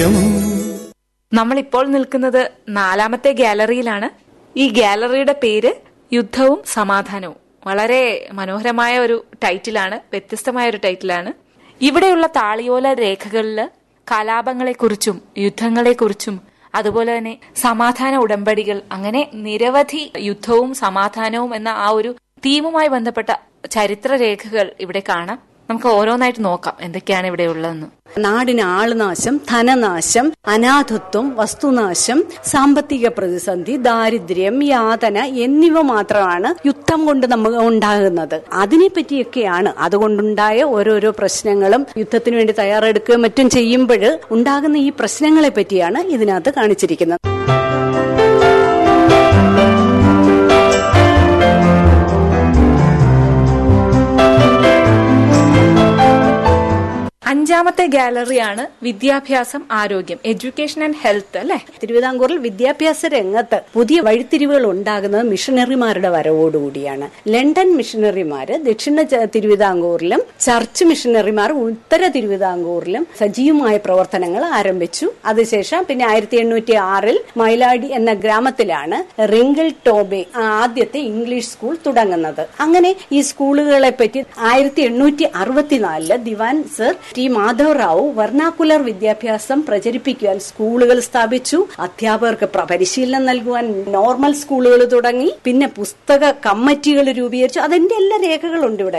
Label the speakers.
Speaker 1: നമ്മളിപ്പോൾ നിൽക്കുന്നത് നാലാമത്തെ ഗാലറിയിലാണ് ഈ ഗാലറിയുടെ പേര് യുദ്ധവും സമാധാനവും വളരെ മനോഹരമായ ഒരു ടൈറ്റിലാണ് വ്യത്യസ്തമായ ഒരു ടൈറ്റിലാണ് ഇവിടെയുള്ള താളിയോല രേഖകളില് കലാപങ്ങളെക്കുറിച്ചും യുദ്ധങ്ങളെക്കുറിച്ചും അതുപോലെ തന്നെ സമാധാന ഉടമ്പടികൾ അങ്ങനെ നിരവധി യുദ്ധവും സമാധാനവും എന്ന ആ ഒരു തീമുമായി ബന്ധപ്പെട്ട ചരിത്ര രേഖകൾ ഇവിടെ കാണാം നമുക്ക് ഓരോന്നായിട്ട് നോക്കാം എന്തൊക്കെയാണ് ഇവിടെ ഉള്ളതെന്ന്
Speaker 2: നാടിന് ആൾനാശം ധനനാശം അനാഥത്വം വസ്തുനാശം സാമ്പത്തിക പ്രതിസന്ധി ദാരിദ്ര്യം യാതന എന്നിവ മാത്രമാണ് യുദ്ധം കൊണ്ട് നമുക്ക് ഉണ്ടാകുന്നത് അതിനെപ്പറ്റിയൊക്കെയാണ് അതുകൊണ്ടുണ്ടായ ഓരോരോ പ്രശ്നങ്ങളും യുദ്ധത്തിന് വേണ്ടി തയ്യാറെടുക്കുകയും മറ്റും ചെയ്യുമ്പോൾ ഉണ്ടാകുന്ന ഈ പ്രശ്നങ്ങളെ പറ്റിയാണ് ഇതിനകത്ത് കാണിച്ചിരിക്കുന്നത്
Speaker 1: അഞ്ചാമത്തെ ഗാലറിയാണ് വിദ്യാഭ്യാസം ആരോഗ്യം എഡ്യൂക്കേഷൻ ആൻഡ് ഹെൽത്ത് അല്ലെ
Speaker 2: തിരുവിതാംകൂറിൽ വിദ്യാഭ്യാസ രംഗത്ത് പുതിയ വഴിത്തിരിവുകൾ ഉണ്ടാകുന്നത് മിഷണറിമാരുടെ വരവോടുകൂടിയാണ് ലണ്ടൻ മിഷണറിമാര് ദക്ഷിണ ച- തിരുവിതാംകൂറിലും ചർച്ച് മിഷണറിമാർ ഉത്തര തിരുവിതാംകൂറിലും സജീവമായ പ്രവർത്തനങ്ങൾ ആരംഭിച്ചു അതിനുശേഷം പിന്നെ ആയിരത്തി എണ്ണൂറ്റി ആറിൽ മൈലാടി എന്ന ഗ്രാമത്തിലാണ് റിങ്കിൾ ടോബെ ആദ്യത്തെ ഇംഗ്ലീഷ് സ്കൂൾ തുടങ്ങുന്നത് അങ്ങനെ ഈ സ്കൂളുകളെ പറ്റി ആയിരത്തി എണ്ണൂറ്റി അറുപത്തിനാലില് Dewan sir T Madhavarao vernacular വിദ്യാഭ്യാസം പ്രചരിപ്പിക്കുവാൻ സ്കൂളുകൾ സ്ഥാപിച്ചു അധ്യാപകർക്ക് പ്ര- പരിശീലനം നൽകുവാൻ നോർമൽ സ്കൂളുകൾ തുടങ്ങി പിന്നെ പുസ്തക കമ്മിറ്റികൾ രൂപീകരിച്ചു അതിന്റെ എല്ലാ രേഖകളുണ്ട് ഇവിടെ